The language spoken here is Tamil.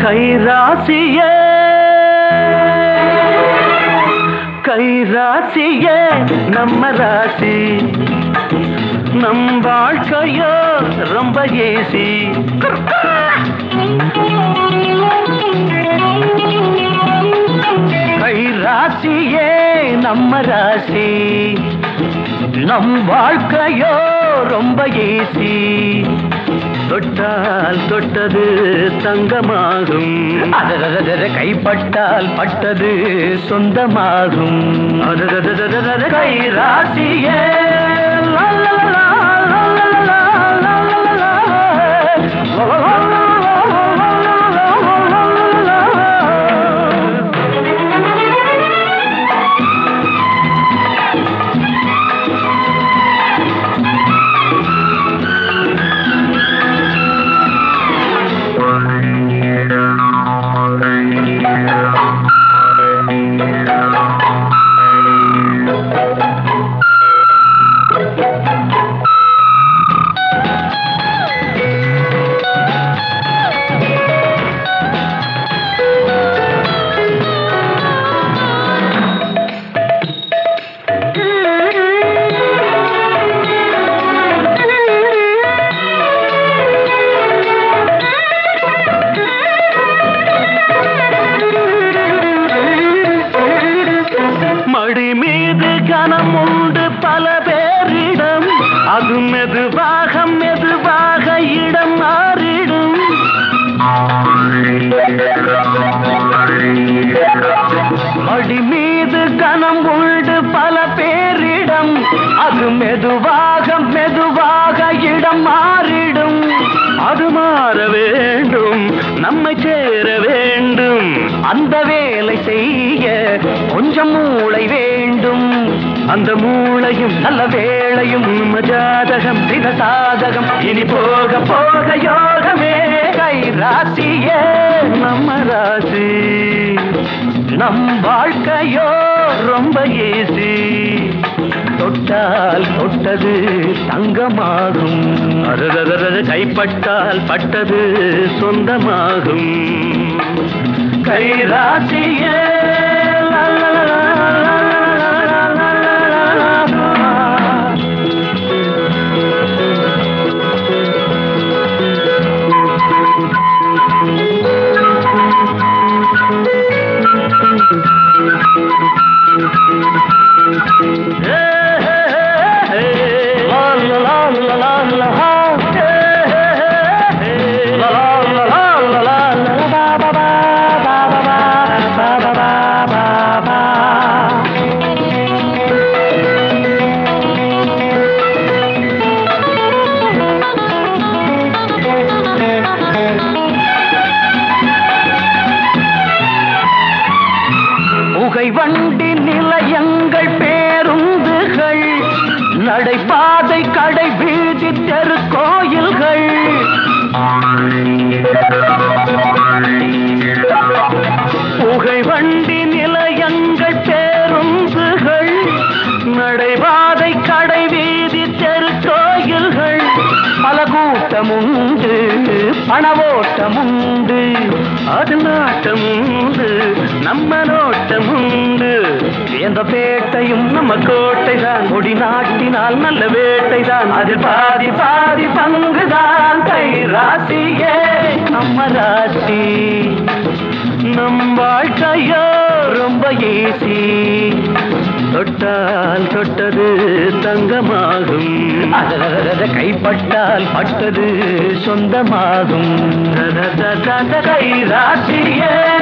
கைராசியே கைராசியே நம்ம ராசி நம் வாழ்க்கையோ ரொம்ப ஏசி கைராசியே நம்ம ராசி நம் வாழ்க்கையோ ரொம்ப ஏசி தொட்டால் தொட்டது தங்கமாகும் அததததத கைப்பட்டால் பட்டது சொந்தமாகும் அதததததத கைராசியே லலலலா, லலலலா, லலலலா, லலலலா. மடி மீது கனம் உண்டு பல பேரிடம் அது மெதுவாக மெதுவாக இடம் மாறிடும் மடி மீது கனம் உண்டு பல பேரிடம் அது மெதுவாக மெதுவாக இடம் மாறிடும் அது மாற வேண்டும் நம்மை சேர வேண்டும் அந்த வேலை செய்ய கொஞ்சம் மூளை வேண்டும் அந்த மூளையும் நல்ல வேளையும் நம்ம ஜாதகம் தின சாதகம் இனி போக போக யோகமே கை ராசியே நம்ம ராசி நம் வாழ்க்கையோ ரொம்ப ஏசி தொட்டால் தொட்டது தங்கமாகும் அததததது கைப்பட்டால் பட்டது சொந்தமாகும் கைராசியே லலலலா, லலலலா. புகை வண்டி நிலையங்கள் பேருந்துகள் நடைபாதை கடை வீதி தெரு கோயில்கள் புகை வண்டி நிலையங்கள் பேருந்துகள் நடைபாதை கடை வீதி தெரு கோயில்கள் பல கூட்டம் உண்டு பணவோட்டம் உண்டு அது நாட்டம் உண்டு நம்ம நோட்டம் உண்டு எந்த பேட்டையும் நம்ம கோட்டை தான் கொடி நாட்டினால் நல்ல வேட்டை தான் அதில் பாதி பாதி பங்குதான் கை ராசியே நம்ம ராசி நம் வாழ்க்கையோ ரொம்ப ஏசி தொட்டால் தொட்டது தங்கமாகும் அதததத கைப்பட்டால் பட்டது சொந்தமாகும் ததததத கை ராசியே